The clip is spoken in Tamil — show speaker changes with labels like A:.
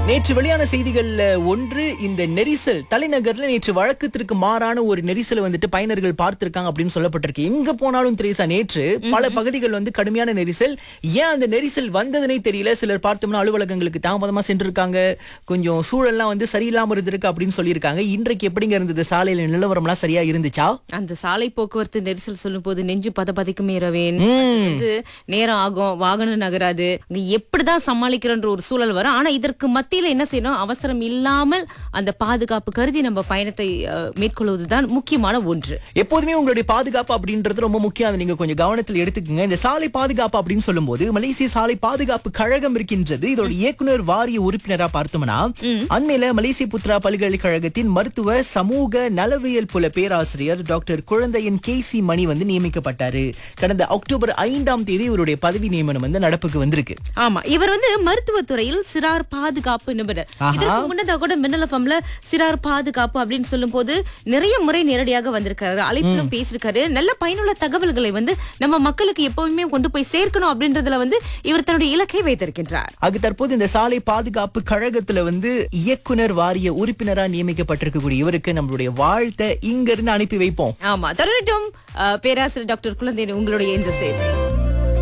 A: நேற்று வெளியான செய்திகள்ல ஒன்று இந்த நெரிசல் தலைநகர்ல நேற்று வழக்கத்திற்கு மாறான ஒரு நெரிசலை வந்துட்டு பயனர்கள் பார்த்திருக்காங்க அப்படின்னு சொல்லப்பட்டிருக்கு எங்க போனாலும் திரேசா நேற்று பல பகுதிகள் வந்து கடுமையான நெரிசல் ஏன் அந்த நெரிசல் வந்ததுனே தெரியல சிலர் பார்த்தோம்னா அலுவலகங்களுக்கு தாமதமா சென்றிருக்காங்க கொஞ்சம் சூழல்லாம் வந்து சரியில்லாம இருந்திருக்கு அப்படின்னு சொல்லியிருக்காங்க இன்றைக்கு எப்படிங்க இருந்தது சாலையில நிலவரம்லாம் சரியா இருந்துச்சா
B: அந்த சாலை போக்குவரத்து நெரிசல் சொல்லும் போது நெஞ்சு பத பதைக்குமே ரவேன் வந்து நேரம் ஆகும் வாகனம் நகராது அங்க எப்படிதான் சமாளிக்கிறோன்ற ஒரு சூழல் வரும் ஆனா இதற்கு மத்தியில என்ன செய்யணும் அவசரம் இல்லாமல் அந்த பாதுகாப்பு கருதி நம்ம பயணத்தை அஹ், மேற்கொள்வதுதான் முக்கியமான ஒன்று
A: எப்போதுமே உங்களுடைய பாதுகாப்பு அப்படின்றது ரொம்ப முக்கியம் அதை நீங்க கொஞ்சம் கவனத்தில் எடுத்துக்கங்க இந்த சாலை பாதுகாப்பு அப்படின்னு சொல்லும்போது மலேசிய சாலை பாதுகாப்பு கழகம் இருக்கின்றது இதோட இயக்குனர் வாரிய உறுப்பினரா பார்த்தோம்னா அண்மையில மலேசிய புத்ரா பல்கலைக்கழகத்தின் மருத்துவ சமூக நலவியல் புல பேராசிரியர் doctor Kuzhandhaiyan K C Mani வந்து நியமிக்கப்பட்டாரு கடந்த அக்டோபர் ஐந்தாம் தேதி இவருடைய பதவி நியமனம் வந்து நடப்புக்கு வந்திருக்கு
B: ஆமா இவர் வந்து மருத்துவத்துறையில் சிறார் பாதுகாப்பு நிபுணர்
A: ஆஹா.
B: இதற்கு முன்னதாக கூட மின்னல் ஃபம்ல சிறார் பாதுகாப்பு அப்படின்னு சொல்லும் போது நிறைய முறை நேரடியாக வந்திருக்காரு அழைப்பிலும் பேசியிருக்காரு நல்ல பயனுள்ள தகவல்களை வந்து நம்ம மக்களுக்கு எப்பவுமே கொண்டு போய் சேர்க்கணும் அப்படின்றதுல வந்து இவர் தன்னுடைய இலக்கை வைத்திருக்கின்றார்
A: அது தற்போது இந்த சாலை பாதுகாப்பு கழகத்துல வந்து இயக்குனர் வாரிய உறுப்பினரா நியமிக்கப்பட்டிருக்கக்கூடிய இவருக்கு நம்மளுடைய வாழ்த்தை இங்க இருந்து அனுப்பி வைப்போம்
B: ஆமா தொடரட்டும் அஹ், பேராசிரியர் டாக்டர் குழந்தை உங்களுடைய இந்த சேவை